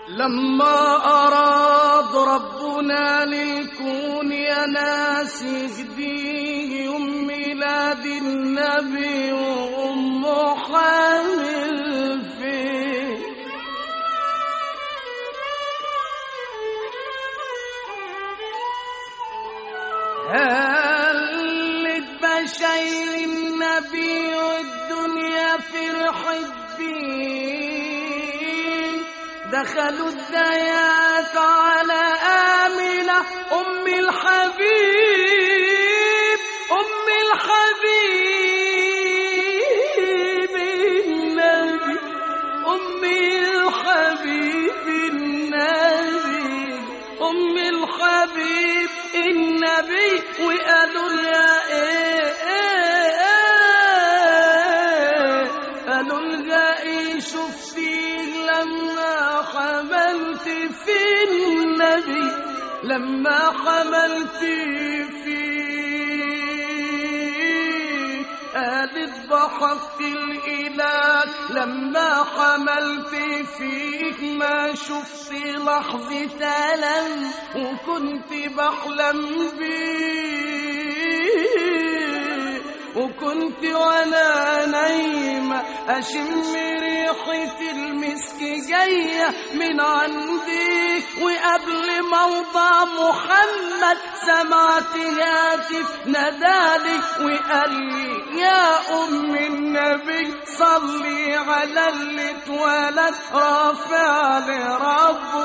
لما أراد ربنا للكون يا ناس يهديه يوم ميلاد النبي وأمه حامل فيه هلت بشاير النبي والدنيا فرحت بيه دخلوا الديات على آمنة أم الحبيب أم الحبيب النبي أم الحبيب النبي أم الحبيب النبي وقالوا لها إيه إيه إيه قالوا لها إيه شفتي لما حملت في النبي لما حملت فيه قالت بحق الإله لما حملت فيك ما شفت لحظة ألم وكنت بحلم بيه وكنت وانا نايمة أشم ريحة المسك جاية من عندي وقبل موضع محمد سمعت هاتف نادالي وقال لي يا أم النبي صلي على اللي اتولد رافع لربه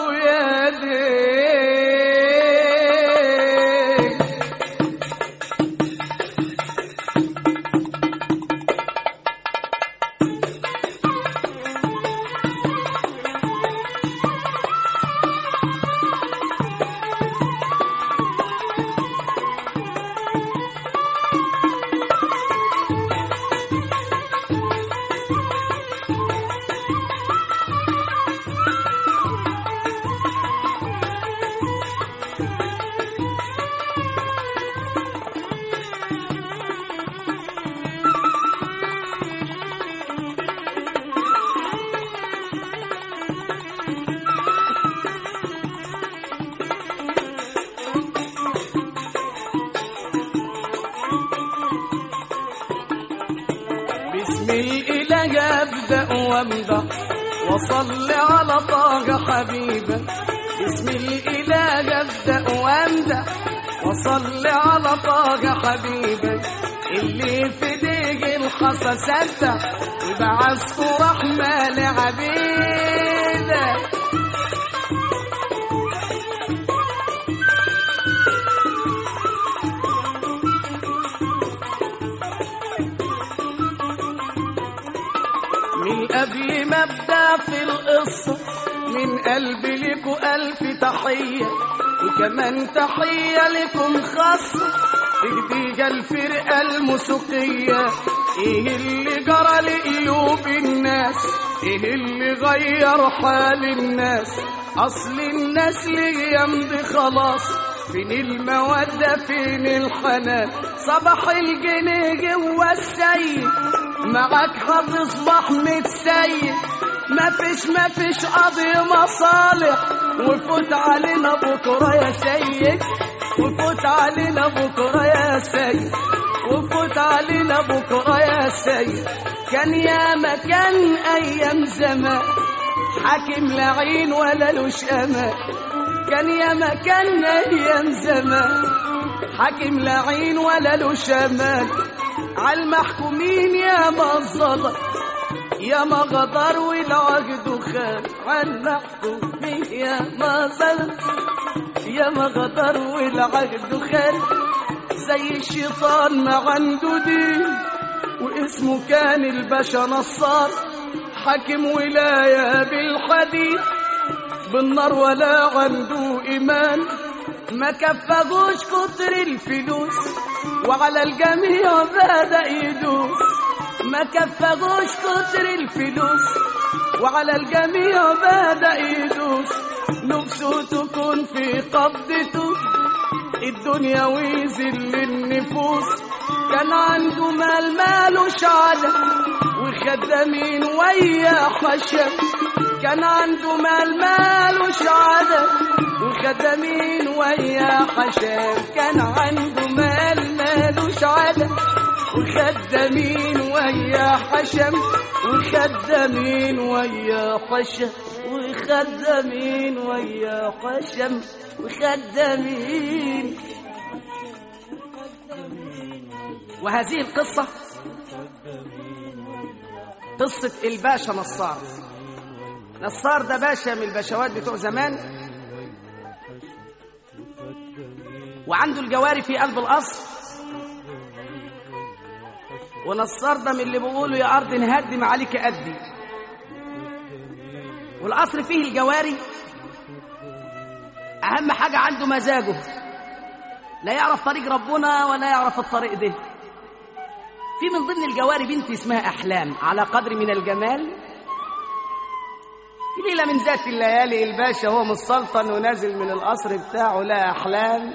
يديه بسم الإله أبدأ وامدح وصل على طه حبيبه بسم الإله أبدأ وامدح وصل على طه حبيبه اللي في ديج الحصى سبح وبعثته رحمة لعبيده من قبل ما ابدا في القصه من قلبي لكم الف تحيه وكمان تحيه لكم خاصه تهديها الفرقه الموسيقيه ايه اللي جرى لقلوب الناس ايه اللي غير حال الناس اصل الناس يمضي خلاص فين المودة فين الحنان صباح الجنيه جوا السيد معاك هتصبح متسيد مفيش مفيش قضي مصالح وفوت علينا بكرة يا سيد وفوت علينا بكرة يا سيد وفوت علينا بكرة يا سيد كان يا مكان أيام زمان حاكم لعين ولا لوش أمان كان يا مكان أيام زمان حاكم لعين ولا لوش أمان عالمحكومين يا ما ظلم يا ما غدر والعقد خان عالمحكومين يا ما ظلم يا ما غدر والعقد خان زي الشيطان ما عنده دين واسمه كان الباشا نصار حاكم ولاية بالحديد بالنار ولا عنده إيمان ما كفاهوش كتر الفلوس وعلى الجميع بدأ يدوس ما كفاهوش كتر الفلوس وعلى الجميع بدأ يدوس نفسه تكون في قبضته الدنيا ويذل النفوس كان عنده مال مالوش عدد وخدامين ويا حشم كان عنده مال مالوش عدد وخدمين ويا حشام كان عنده مال مالوش عدد وخدمين ويا حشم وخدمين ويا حشم وخدمين ويا حشم وخدمين وهذه القصة قصة الباشا نصار نصار ده باشا من الباشوات بتوع زمان وعنده الجواري في قلب القصر ونصار ده من اللي بيقولوا يا أرض نهدم عليك أدي والقصر فيه الجواري أهم حاجة عنده مزاجه لا يعرف طريق ربنا ولا يعرف الطريق ده في من ضمن الجواري بنت اسمها أحلام على قدر من الجمال في ليلة من ذات الليالي الباشا هو متسلطن ونازل من القصر بتاعه لا أحلام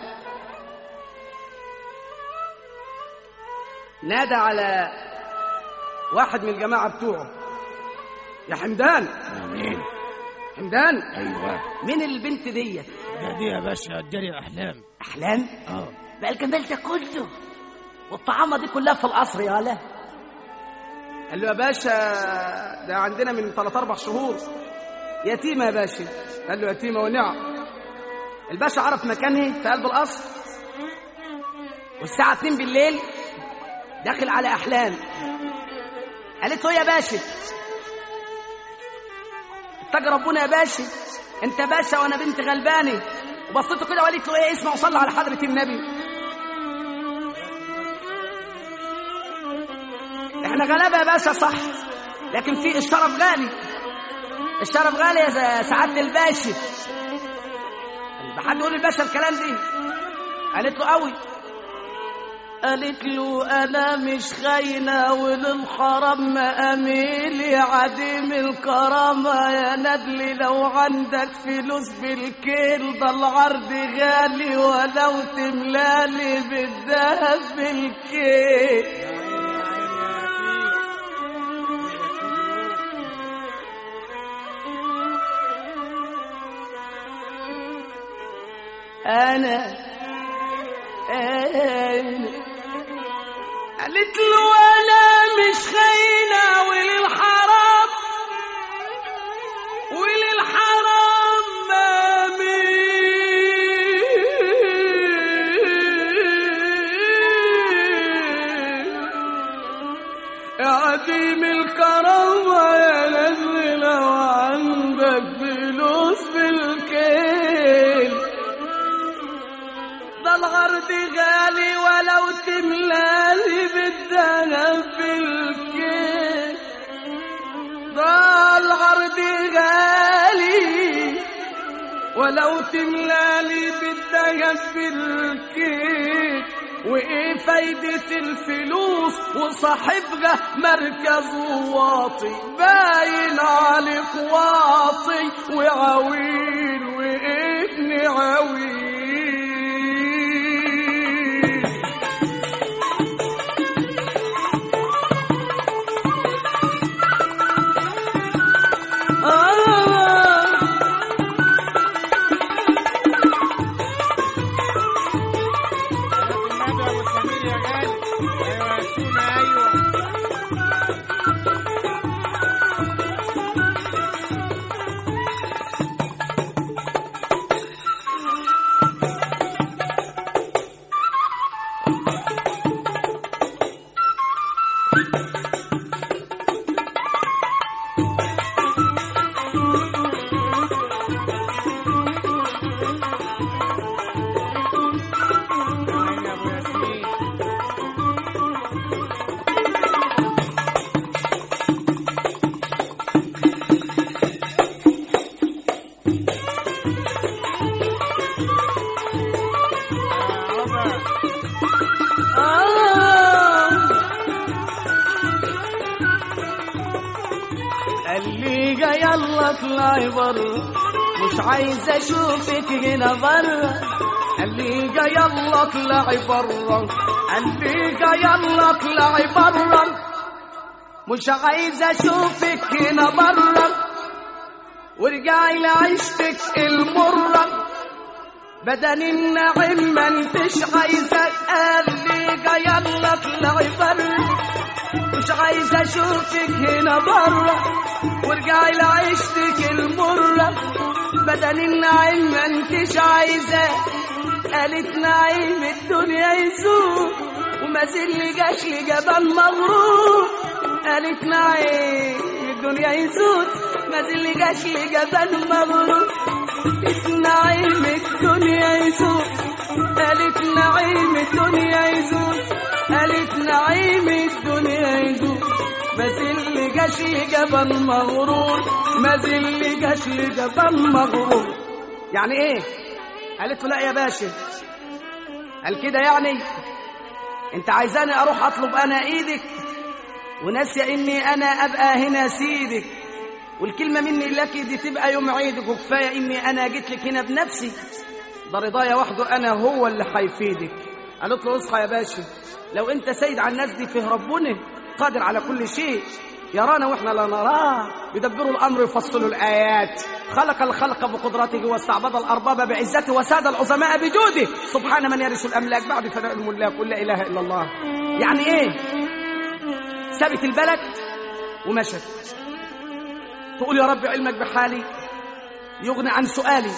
نادى على واحد من الجماعة بتوعه يا حمدان مين؟ حمدان ايوه مين البنت ديت ده دي يا باشا اداني احلام أحلام اه بقى الجمال ده كله والطعامة دي كلها في القصر يا لا قال له يا باشا ده عندنا من ثلاث أربع شهور يتيمة يا باشا قال له يتيمة ونعم الباشا عرف مكانه في قلب القصر والساعة 2 بالليل داخل على أحلام قالت له يا باشا اتقى ربنا يا باشا انت باشا وانا بنت غلبانه وبصيته كده وقالت له ايه اسمع وصلى على حضره النبي احنا غلابه يا باشا صح لكن في الشرف غالي الشرف غالي يا ز- سعاده الباشا حد يقول الباشا الكلام دي قالت له قوي قالت له انا مش خاينه وللحرام ما اميل يا عديم الكرامه يا ندلي لو عندك فلوس بالكيل ده العرض غالي ولو تملالي بالذهب بالكيل انا انا قالت له انا مش خاينه وللحرام وللحرام مامي يا عديم الكرامة يا نجم لو عندك فلوس بالكيل ده العرض غالي ولو تملالي بالذهب بالكيل ده العرض غالي ولو تملالي بالذهب بالكيل وايه فايدة الفلوس وصاحبها مركز واطي باين عليك واطي وعويل وابن عويل آه النبي ابو سمير يا غالي ايوه يا سونا ايوه يا ابو ياسمين يا عمر آه قال لي يلا اطلعي بره مش عايز اشوفك هنا بره قال لي يلا اطلعي بره قال لي يلا اطلعي بره مش عايز اشوفك هنا بره ورجع لعيشتك المرة بدن النعيم ما انتش عايزة قال يلا اطلعي بره مش عايزة اشوفك هنا بره وارجعي لعيشتك المرة بدل النعيم ما انتش عايزة قالت نعيم الدنيا يزول وما زل جاش لي جبل مغرور قالت نعيم الدنيا يزول ما زل جاش لي جبل مغرور نعيم الدنيا يزول قالت نعيم الدنيا يزول قالت نعيم الدنيا يزول ما زل جاش لي جبل مغرور ما زل جاش لي جبل مغرور يعني ايه قالت له لا يا باشا قال كده يعني انت عايزاني اروح اطلب انا ايدك وناسيه اني انا ابقى هنا سيدك والكلمه مني لك دي تبقى يوم عيدك وكفايه اني انا جيت لك هنا بنفسي ده رضايا وحده انا هو اللي هيفيدك قالت له اصحى يا باشا لو انت سيد على الناس دي فيه ربنا قادر على كل شيء يرانا واحنا لا نراه يدبروا الامر يفصلوا الايات خلق الخلق بقدرته واستعبد الارباب بعزته وساد العظماء بجوده سبحان من يرث الاملاك بعد فناء الملاك ولا اله الا الله يعني ايه سابت البلد ومشت تقول يا رب علمك بحالي يغني عن سؤالي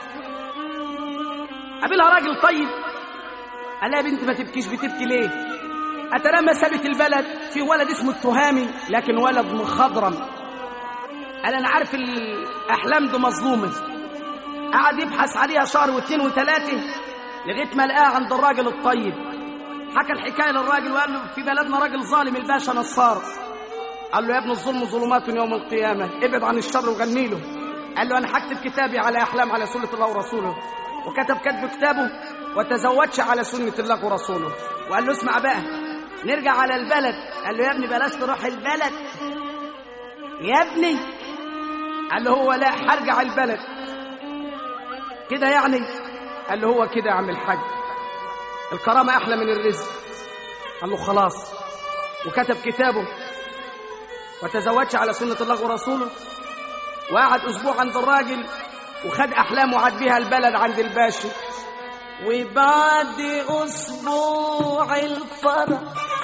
قابلها راجل طيب قال لها يا بنت ما تبكيش بتبكي ليه أترى ما سابت البلد في ولد اسمه التهامي لكن ولد مخضرم قال أنا عارف الأحلام دي مظلومة قعد يبحث عليها شهر واثنين وثلاثة لغاية ما لقاها عند الراجل الطيب حكى الحكاية للراجل وقال له في بلدنا راجل ظالم الباشا نصار قال له يا ابن الظلم ظلمات يوم القيامة ابعد عن الشر وغني له قال له أنا هكتب كتابي على أحلام على سنة الله ورسوله وكتب كتب كتابه وتزوجش على سنة الله ورسوله وقال له اسمع بقى نرجع على البلد قال له يا ابني بلاش تروح البلد يا ابني قال له هو لا هرجع البلد كده يعني قال له هو كده يا عم الحاج الكرامة أحلى من الرزق قال له خلاص وكتب كتابه وتزوجش على سنة الله ورسوله وقعد أسبوع عند الراجل وخد أحلامه وعد بيها البلد عند الباشا وبعد أسبوع الفرح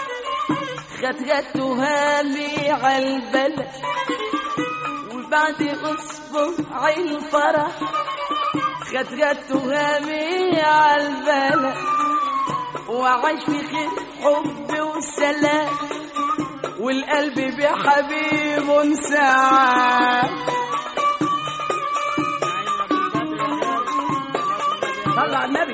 خدتها لي عالبلد وبعد أسبوع الفرح خدتها لي عالبلد وعاش في خير حب وسلام والقلب بحبيب سعاد صلى على النبي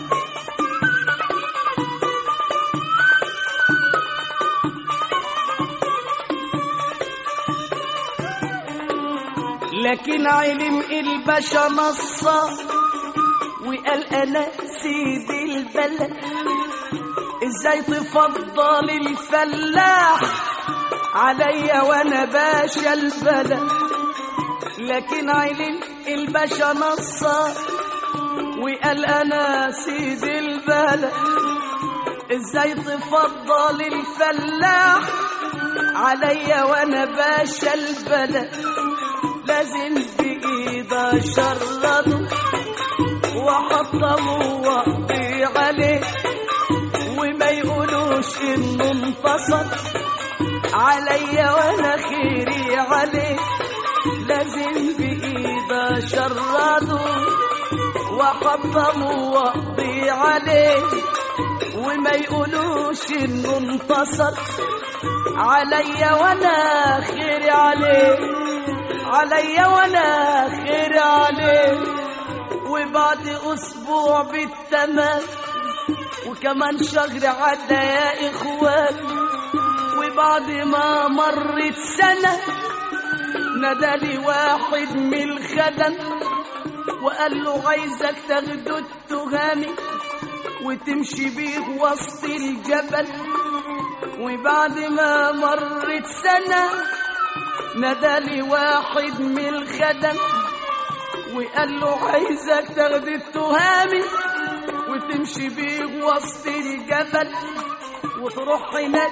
لكن علم الباشا نصا وقال انا سيد البلد ازاي تفضل الفلاح عليا وانا باشا البلد لكن علم الباشا نصا وقال انا سيد البلد ازاي تفضل الفلاح عليا وانا باشا البلد لازم بايده شرده واحطمه واقضي عليه وما يقولوش انه انتصر عليا وانا خيري عليه لازم بايده شرده واحطمه واقضي عليه وما يقولوش انه انتصر عليا وانا خيري عليه عليا وانا خيري عليه وبعد اسبوع بالتمام وكمان شهر عدى يا اخوان وبعد ما مرت سنه نادالي واحد من الخدم وقال له عايزك تاخده التهامي وتمشي بيه وسط الجبل وبعد ما مرت سنة نادالي واحد من الخدم وقال له عايزك تاخد التهامي وتمشي بيه وسط الجبل وتروح هناك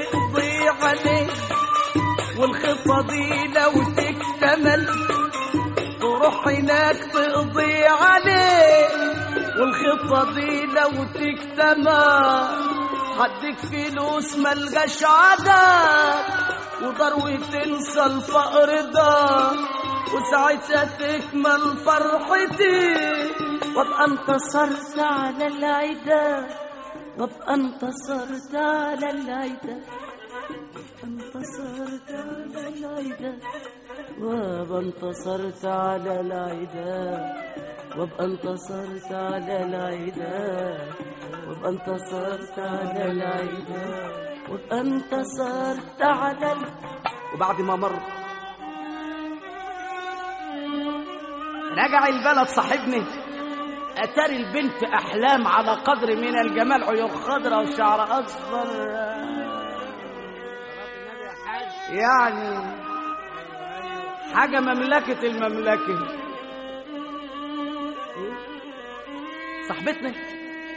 تقضي عليه والخطة دي لو تكتمل تروح هناك تقضي عليه والخطة دي لو تجتمع هديك فلوس ملغاش عدد وضروي تنسى الفقر ده وساعتها تكمل فرحتي وابقى انتصرت على العدا وابقى انتصرت على العدا انتصرت على العدا وابقى انتصرت على العدا وابقى انتصرت على العدا وابقى انتصرت على العدا وابقى انتصرت على ال... وبعد ما مر رجع البلد صاحبني اتاري البنت احلام على قدر من الجمال عيون خضراء وشعر اصفر النبي يا حاج يعني حاجه مملكه المملكه صاحبتنا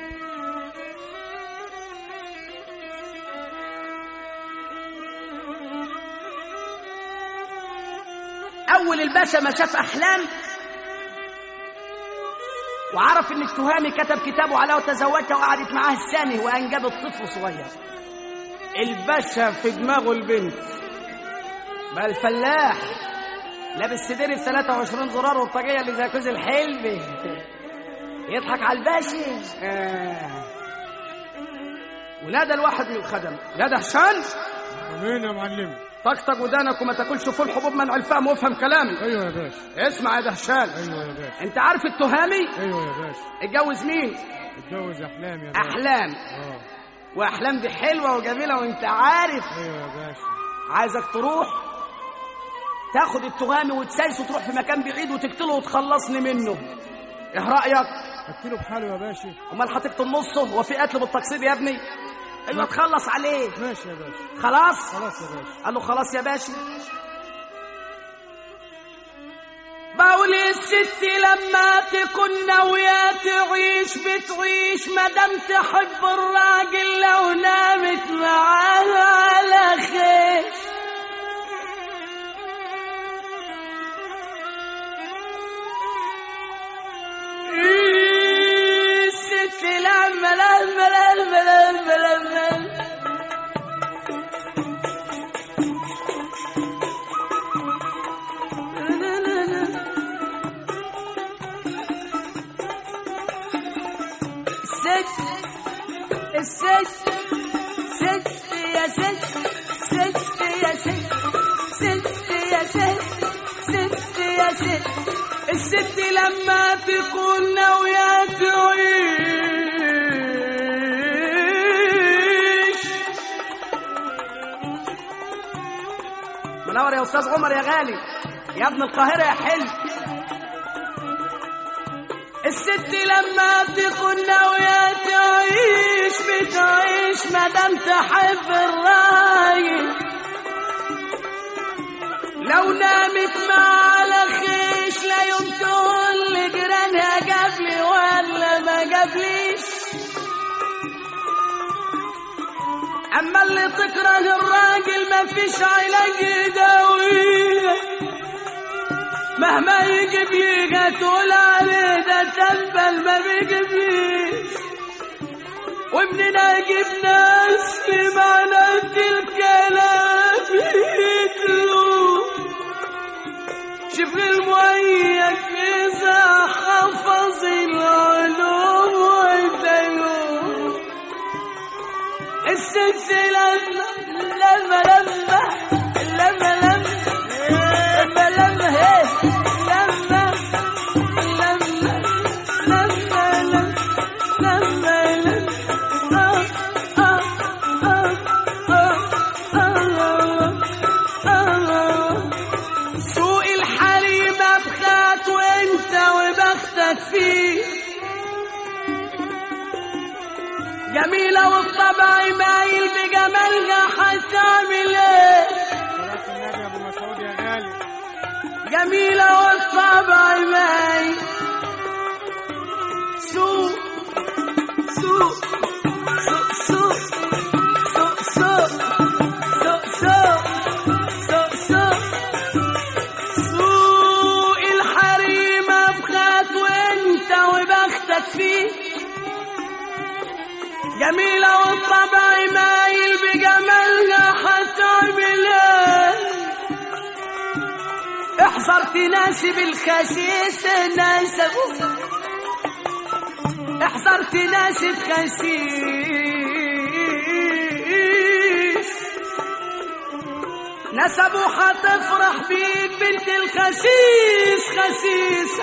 اول الباشا ما شاف احلام وعرف ان التهامي كتب كتابه عليها وتزوجها وقعدت معاه الثاني وانجبت طفل صغير الباشا في دماغه البنت بقى الفلاح لابس سدير ب 23 زرار والطاقيه اللي زي كوز الحلبي يضحك على الباشا آه. ونادى الواحد من الخدم يا دهشان امين يا معلم طقطق ودانك وما تاكلش فول حبوب منع الفهم وافهم كلامي ايوه يا باشا اسمع يا دهشان ايوه يا باشا انت عارف التهامي ايوه يا باشا اتجوز مين اتجوز احلام يا باشا احلام اه واحلام دي حلوه وجميله وانت عارف ايوه يا باشا عايزك تروح تاخد التهامي وتسايسه وتروح في مكان بعيد وتقتله وتخلصني منه ايه رايك قتله بحاله يا باشا امال هتقتل نصه وفي قتل بالتقسيط يا ابني ايوه تخلص عليه ماشي يا باشا خلاص خلاص يا باشا قال له خلاص يا باشا بقول الست لما تكون ناوية تعيش بتعيش مادام تحب الراجل لو نامت معاه على خير الست لما لما لما لما لما الست الست ست يا ست ست يا ست ست يا ست ست يا ست الست لما تكون ناوية تعيش منور يا استاذ عمر يا غالي يا ابن القاهرة يا حلو الست لما تكون ناوية تعيش بتعيش مادام تحب الراي لو نامت مع على خيش لا يوم تقول لجيرانها جابلي ولا ما جابليش اما اللي تكره الراجل ما فيش علاج يداويه مهما يجيب يجي تقول عليه ده تنبل ما بيجيبليش وابننا يجيب ناس في معنى الكلام يتلو شوف المؤيد إذا حفظ العلوم والدلوم السلسلة لما لما لما لما لما لما هي لما لما لما لما لما لما آه آه آه آه آه آه سوق الحريم بخات وانت وبختك فيه جميلة والطبع مايل بجمالها هتعمل ايه صلاة النبي يا ابو مسعود يا غالي جميلة والطبع مايل سوق سوق سوق سوق سوق سوق سوق سوق سوق سوق الحريم فيه جميلة والطبع مايل بجمالها هتعمل ايه احذر تناسب الخسيس ناسبه احذر تناسب خسيس نسبه هتفرح بيك بنت الخسيس خسيسة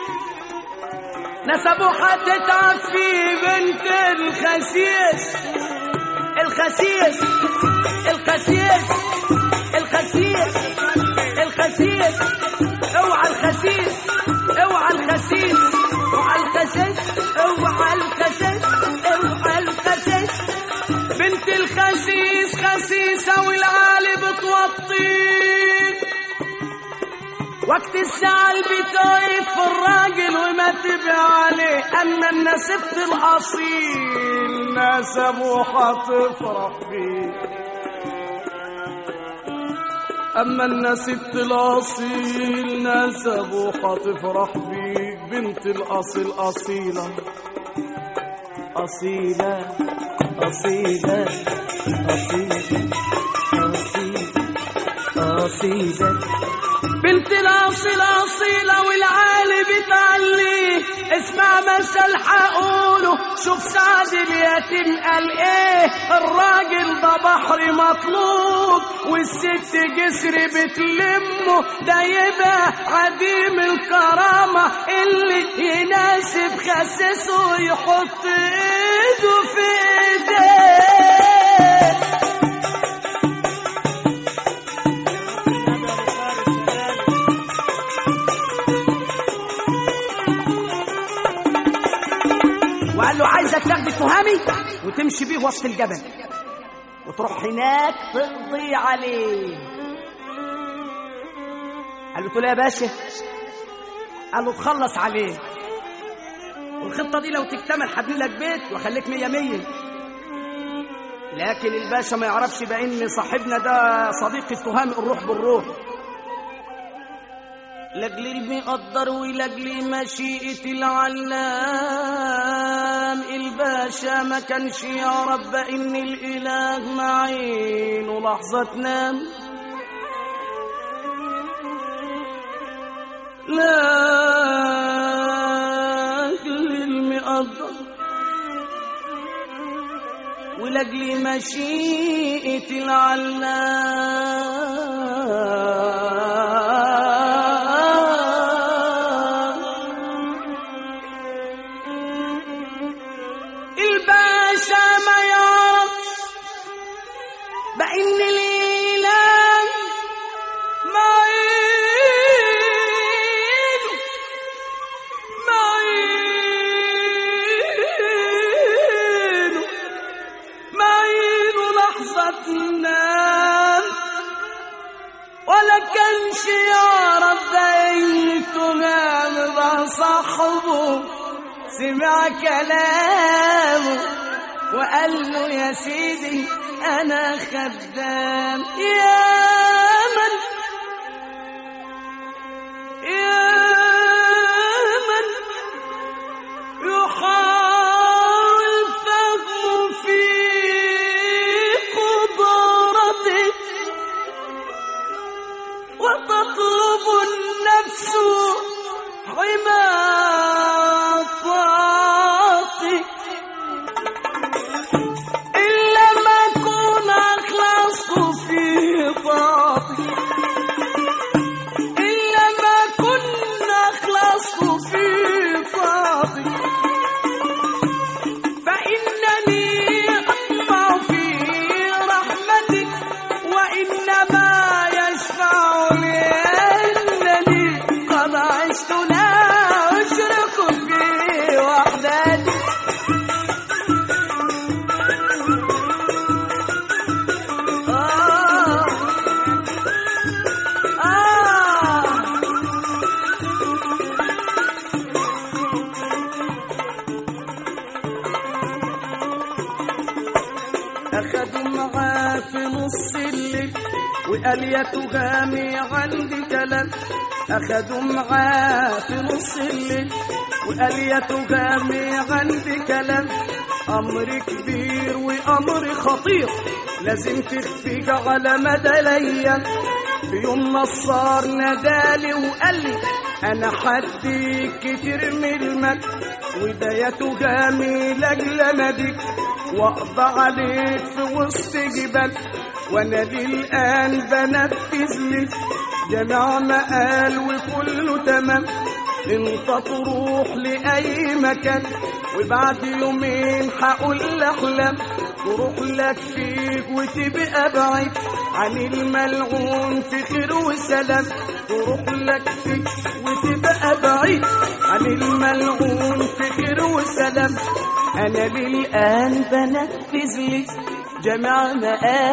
نسبه هتتعب فيه بنت الخسيس الخسيس الخسيس الخسيس الخسيس اوعى الخسيس اوعى الخسيس اوعى الخسيس اوعى الخسيس اوعى الخسيس بنت الخسيس خسيسة والعالي بتوطيك وقت الزعل بتقف في الراجل وما تبع عليه اما النسبت الاصيل نسبه هتفرح بيه اما النسبت الاصيل نسبه هتفرح بيك بنت الاصيل اصيله اصيله اصيله اصيله اصيله اصيله بنت الاصيل اصيله والعالي بتعليه اسمع مثل حقوله شوف سعد اليتيم قال ايه الراجل ده بحر مطلوب والست جسر بتلمه ده يبقى عديم الكرامة اللي يناسب خسسه يحط ايده في ايديه وقال له عايزك تاخد التهامي وتمشي بيه وسط الجبل وتروح هناك تقضي عليه قال له له يا باشا قال له تخلص عليه والخطة دي لو تكتمل هبني لك بيت واخليك مية مية لكن الباشا ما يعرفش بان صاحبنا ده صديق التهام الروح بالروح لاجل المقدر ولاجل مشيئة العلام الباشا ما كانش يعرف بان الاله معينه لحظة تنام لاجل المقدر ولاجل مشيئة العلام الباشا ما يعرفش بأن الإله معين معين معين لحظة نام ولا كانش يعرف بقيته نام ده صاحبه سمع كلامه وقال له يا سيدي انا خدام يا من يا من يحاول فهم في قدرته وتطلب النفس حماطاتي إلا ما أكون أخلصت في طاعتي إلا ما كنا أخلصت في طاعتي فإنني أطمع في رحمتك وإنما يشفع لي أنني قد عشت لا أشرك في وحدتي آه آه أخدوا معاه في نص الليل وقال يا تهامي عندي كلام أخدوا معاه في نص الليل وقال يا تهامي عندي كلام أمر كبير وأمر خطير لازم تخفيك على مدى الأيام في يوم نصار نادالي وقال لي أنا حديك كتير من المجد وده يا تهامي لأجل ناديك وأقضى عليك في وسط جبال وأنا للآن بنفذ لك جميع ما قال وكله تمام انت تروح لأي مكان وبعد يومين هقول أحلام تروح لك فيك وتبقى بعيد عن الملعون في خير وسلام تروح لك فيك وتبقى بعيد عن الملعون في خير وسلام أنا للآن بنفذ لي جميع ما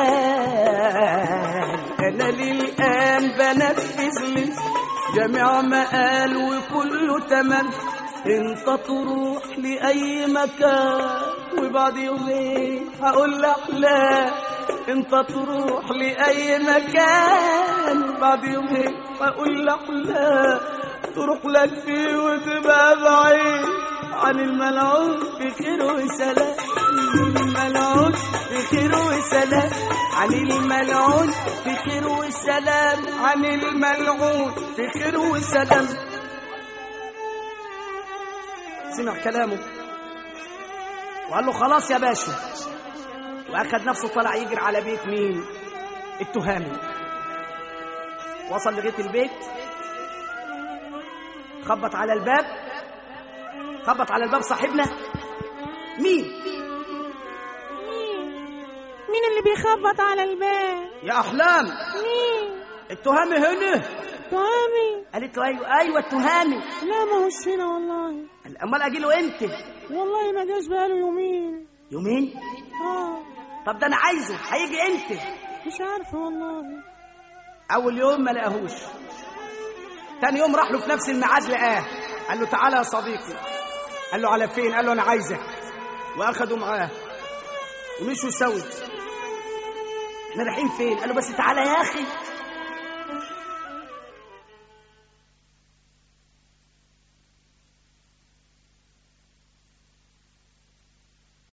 قال أنا للآن بنفذ لي جميع ما قال وكله تمام انت تروح لأي مكان وبعد يومين هقول لك لا انت تروح لأي مكان بعد يومين هقول لك لا تروح لك فيه وتبقى بعيد عن الملعون في خير وسلام الملعون في خير وسلام عن الملعون في خير وسلام عن الملعون في خير وسلام سمع كلامه وقال له خلاص يا باشا واخد نفسه طلع يجري على بيت مين التهامي وصل لغايه البيت خبط على الباب خبط على الباب صاحبنا مين مين اللي بيخبط على الباب يا احلام مين التهامي هنا طامي قالت له ايوه ايوه التهامي لا ما هوش هنا والله قال امال اجي له انت والله ما جاش بقاله يومين يومين اه طب ده انا عايزه هيجي انت مش عارفه والله اول يوم ما لقاهوش تاني يوم راح له في نفس الميعاد لقاه قال له تعالى يا صديقي قال له على فين قال له انا عايزك واخده معاه ومشوا سوا احنا رايحين فين قال له بس تعالى يا اخي